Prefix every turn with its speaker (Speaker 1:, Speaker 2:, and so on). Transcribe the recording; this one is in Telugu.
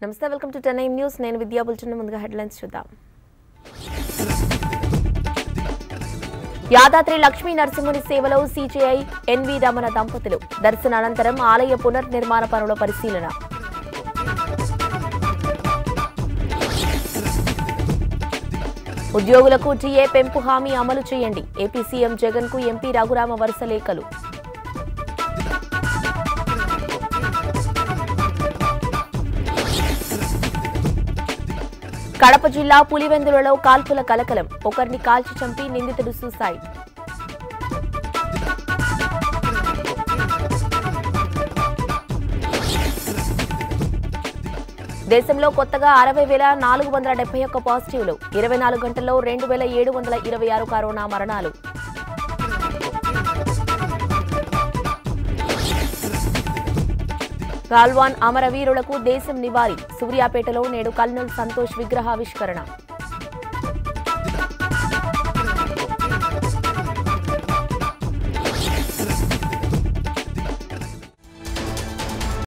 Speaker 1: నమస్తే వెల్కమ్ టు టెన్ న్యూస్ నేను విద్యా బులెటిన్ ముందుగా హెడ్లైన్స్ చూద్దాం యాదాద్రి లక్ష్మీ నరసింహుని సేవలో సీజీఐ ఎన్వి రమణ దంపతులు దర్శన అనంతరం ఆలయ పునర్నిర్మాణ పనుల పరిశీలన ఉద్యోగులకు టీఏ పెంపు హామీ అమలు చేయండి ఏపీ సీఎం జగన్ కు ఎంపీ రఘురామ వరుస లేఖలు కడప జిల్లా పులివెందులలో కాల్పుల కలకలం ఒకరిని కాల్చి చంపి నిందితుడు సూసైడ్ దేశంలో కొత్తగా అరవై వేల నాలుగు వందల డెబ్బై ఒక్క పాజిటివ్లు ఇరవై నాలుగు గంటల్లో రెండు వేల ఏడు వందల ఇరవై ఆరు కరోనా మరణాలు గాల్వాన్ అమరవీరులకు దేశం నివాళి సూర్యాపేటలో నేడు కల్నల్ సంతోష్ విగ్రహావిష్కరణ